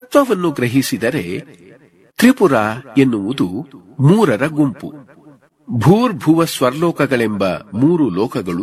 ತತ್ವವನ್ನು ಗ್ರಹಿಸಿದರೆ ತ್ರಿಪುರ ಎನ್ನುವುದು ಮೂರರ ಗುಂಪು ಭೂರ್ಭುವ ಸ್ವರ್ಲೋಕಗಳೆಂಬ ಮೂರು ಲೋಕಗಳು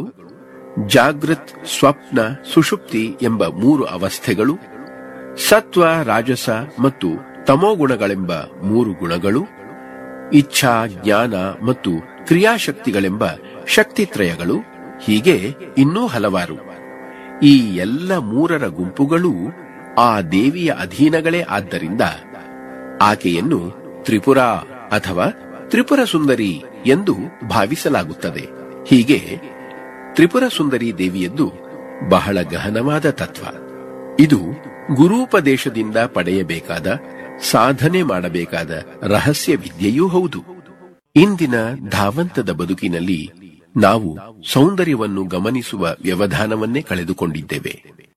ಜಾಗೃತ್ ಸ್ವಪ್ನ ಸುಷುಪ್ತಿ ಎಂಬ ಮೂರು ಅವಸ್ಥೆಗಳು ಸತ್ವ ರಾಜಸ ಮತ್ತು ತಮೋಗುಣಗಳೆಂಬ ಮೂರು ಗುಣಗಳು ಇಚ್ಛಾ ಜ್ಞಾನ ಮತ್ತು ಕ್ರಿಯಾಶಕ್ತಿಗಳೆಂಬ ಶಕ್ತಿತ್ರಯಗಳು ಹೀಗೆ ಇನ್ನೂ ಹಲವಾರು ಈ ಎಲ್ಲ ಮೂರರ ಗುಂಪುಗಳು ಆ ದೇವಿಯ ಅಧೀನಗಳೇ ಆದ್ದರಿಂದ ಆಕೆಯನ್ನು ತ್ರಿಪುರ ಅಥವಾ ತ್ರಿಪುರ ಸುಂದರಿ ಎಂದು ಭಾವಿಸಲಾಗುತ್ತದೆ ಹೀಗೆ ತ್ರಿಪುರ ಸುಂದರಿ ದೇವಿಯದ್ದು ಬಹಳ ಗಹನವಾದ ತತ್ವ ಇದು ಗುರೂಪದೇಶದಿಂದ ಪಡೆಯಬೇಕಾದ ಸಾಧನೆ ಮಾಡಬೇಕಾದ ರಹಸ್ಯ ವಿದ್ಯೆಯೂ ಹೌದು ಇಂದಿನ ಧಾವಂತದ ಬದುಕಿನಲ್ಲಿ ನಾವು ಸೌಂದರ್ಯವನ್ನು ಗಮನಿಸುವ ವ್ಯವಧಾನವನ್ನೇ ಕಳೆದುಕೊಂಡಿದ್ದೇವೆ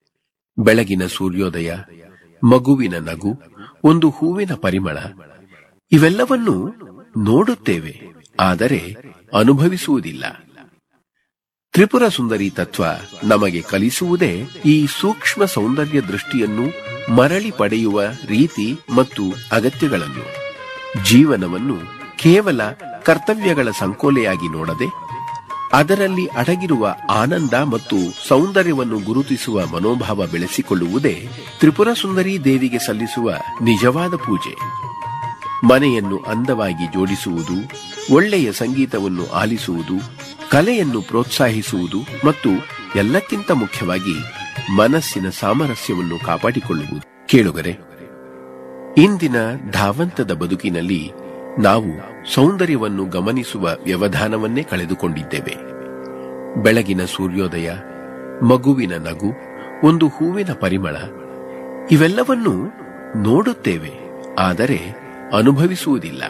ಬೆಳಗಿನ ಸೂರ್ಯೋದಯ ಮಗುವಿನ ನಗು ಒಂದು ಹೂವಿನ ಪರಿಮಳ ಇವೆಲ್ಲವನ್ನು ನೋಡುತ್ತೇವೆ ಆದರೆ ಅನುಭವಿಸುವುದಿಲ್ಲ ತ್ರಿಪುರ ಸುಂದರಿ ತತ್ವ ನಮಗೆ ಕಲಿಸುವುದೇ ಈ ಸೂಕ್ಷ್ಮ ಸೌಂದರ್ಯ ದೃಷ್ಟಿಯನ್ನು ಮರಳಿ ಪಡೆಯುವ ರೀತಿ ಮತ್ತು ಅಗತ್ಯಗಳನ್ನು ಜೀವನವನ್ನು ಕೇವಲ ಕರ್ತವ್ಯಗಳ ಸಂಕೋಲೆಯಾಗಿ ನೋಡದೆ ಅದರಲ್ಲಿ ಅಡಗಿರುವ ಆನಂದ ಮತ್ತು ಸೌಂದರ್ಯವನ್ನು ಗುರುತಿಸುವ ಮನೋಭಾವ ಬೆಳೆಸಿಕೊಳ್ಳುವುದೇ ತ್ರಿಪುರ ಸುಂದರಿ ದೇವಿಗೆ ಸಲ್ಲಿಸುವ ನಿಜವಾದ ಪೂಜೆ ಮನೆಯನ್ನು ಅಂದವಾಗಿ ಜೋಡಿಸುವುದು ಒಳ್ಳೆಯ ಸಂಗೀತವನ್ನು ಆಲಿಸುವುದು ಕಲೆಯನ್ನು ಪ್ರೋತ್ಸಾಹಿಸುವುದು ಮತ್ತು ಎಲ್ಲಕ್ಕಿಂತ ಮುಖ್ಯವಾಗಿ ಮನಸ್ಸಿನ ಸಾಮರಸ್ಯವನ್ನು ಕಾಪಾಡಿಕೊಳ್ಳುವುದು ಕೇಳುಗರೆ ಇಂದಿನ ಧಾವಂತದ ಬದುಕಿನಲ್ಲಿ ನಾವು ಸೌಂದರ್ಯವನ್ನು ಗಮನಿಸುವ ವ್ಯವಧಾನವನ್ನೇ ಕಳೆದುಕೊಂಡಿದ್ದೇವೆ ಬೆಳಗಿನ ಸೂರ್ಯೋದಯ ಮಗುವಿನ ನಗು ಒಂದು ಹೂವಿನ ಪರಿಮಳ ಇವೆಲ್ಲವನ್ನು ನೋಡುತ್ತೇವೆ ಆದರೆ ಅನುಭವಿಸುವುದಿಲ್ಲ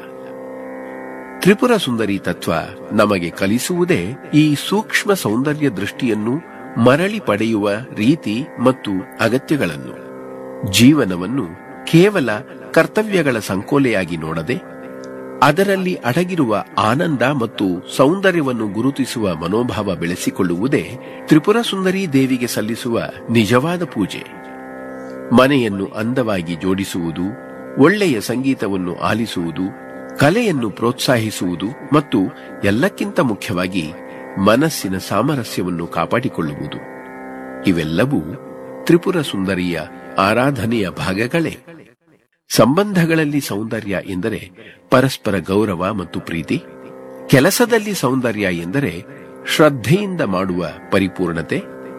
ತ್ರಿಪುರ ಸುಂದರಿ ತತ್ವ ನಮಗೆ ಕಲಿಸುವುದೇ ಈ ಸೂಕ್ಷ್ಮ ಸೌಂದರ್ಯ ದೃಷ್ಟಿಯನ್ನು ಮರಳಿ ಪಡೆಯುವ ರೀತಿ ಮತ್ತು ಅಗತ್ಯಗಳನ್ನು ಜೀವನವನ್ನು ಕೇವಲ ಕರ್ತವ್ಯಗಳ ಸಂಕೋಲೆಯಾಗಿ ನೋಡದೆ ಅದರಲ್ಲಿ ಅಡಗಿರುವ ಆನಂದ ಮತ್ತು ಸೌಂದರ್ಯವನ್ನು ಗುರುತಿಸುವ ಮನೋಭಾವ ಬೆಳೆಸಿಕೊಳ್ಳುವುದೇ ತ್ರಿಪುರ ಸುಂದರಿ ದೇವಿಗೆ ಸಲ್ಲಿಸುವ ನಿಜವಾದ ಪೂಜೆ ಮನೆಯನ್ನು ಅಂದವಾಗಿ ಜೋಡಿಸುವುದು ಒಳ್ಳೆಯ ಸಂಗೀತವನ್ನು ಆಲಿಸುವುದು ಕಲೆಯನ್ನು ಪ್ರೋತ್ಸಾಹಿಸುವುದು ಮತ್ತು ಎಲ್ಲಕ್ಕಿಂತ ಮುಖ್ಯವಾಗಿ ಮನಸ್ಸಿನ ಸಾಮರಸ್ಯವನ್ನು ಕಾಪಾಡಿಕೊಳ್ಳುವುದು ಇವೆಲ್ಲವೂ ತ್ರಿಪುರ ಸುಂದರಿಯ ಆರಾಧನೆಯ ಭಾಗಗಳೇ ಸಂಬಂಧಗಳಲ್ಲಿ ಸೌಂದರ್ಯ ಎಂದರೆ ಪರಸ್ಪರ ಗೌರವ ಮತ್ತು ಪ್ರೀತಿ ಕೆಲಸದಲ್ಲಿ ಸೌಂದರ್ಯ ಎಂದರೆ ಶ್ರದ್ಧೆಯಿಂದ ಮಾಡುವ ಪರಿಪೂರ್ಣತೆ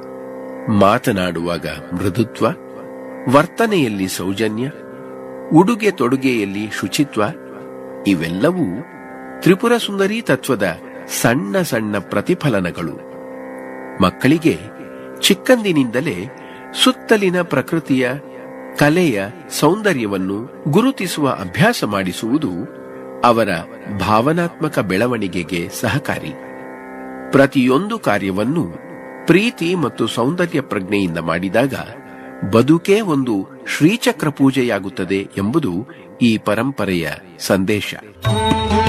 ಮಾತನಾಡುವಾಗ ಮೃದುತ್ವ ವರ್ತನೆಯಲ್ಲಿ ಸೌಜನ್ಯ ಉಡುಗೆ ತೊಡುಗೆಯಲ್ಲಿ ಶುಚಿತ್ವ ಇವೆಲ್ಲವೂ ತ್ರಿಪುರ ಸುಂದರಿ ತತ್ವದ ಸಣ್ಣ ಸಣ್ಣ ಪ್ರತಿಫಲನಗಳು ಮಕ್ಕಳಿಗೆ ಚಿಕ್ಕಂದಿನಿಂದಲೇ ಸುತ್ತಲಿನ ಪ್ರಕೃತಿಯ ಕಲೆಯ ಸೌಂದರ್ಯವನ್ನು ಗುರುತಿಸುವ ಅಭ್ಯಾಸ ಮಾಡಿಸುವುದು ಅವರ ಭಾವನಾತ್ಮಕ ಬೆಳವಣಿಗೆಗೆ ಸಹಕಾರಿ ಪ್ರತಿಯೊಂದು ಕಾರ್ಯವನ್ನು ಪ್ರೀತಿ ಮತ್ತು ಸೌಂದರ್ಯ ಪ್ರಜ್ಞೆಯಿಂದ ಮಾಡಿದಾಗ ಬದುಕೇ ಒಂದು ಶ್ರೀಚಕ್ರ ಪೂಜೆಯಾಗುತ್ತದೆ ಎಂಬುದು ಈ ಪರಂಪರೆಯ ಸಂದೇಶ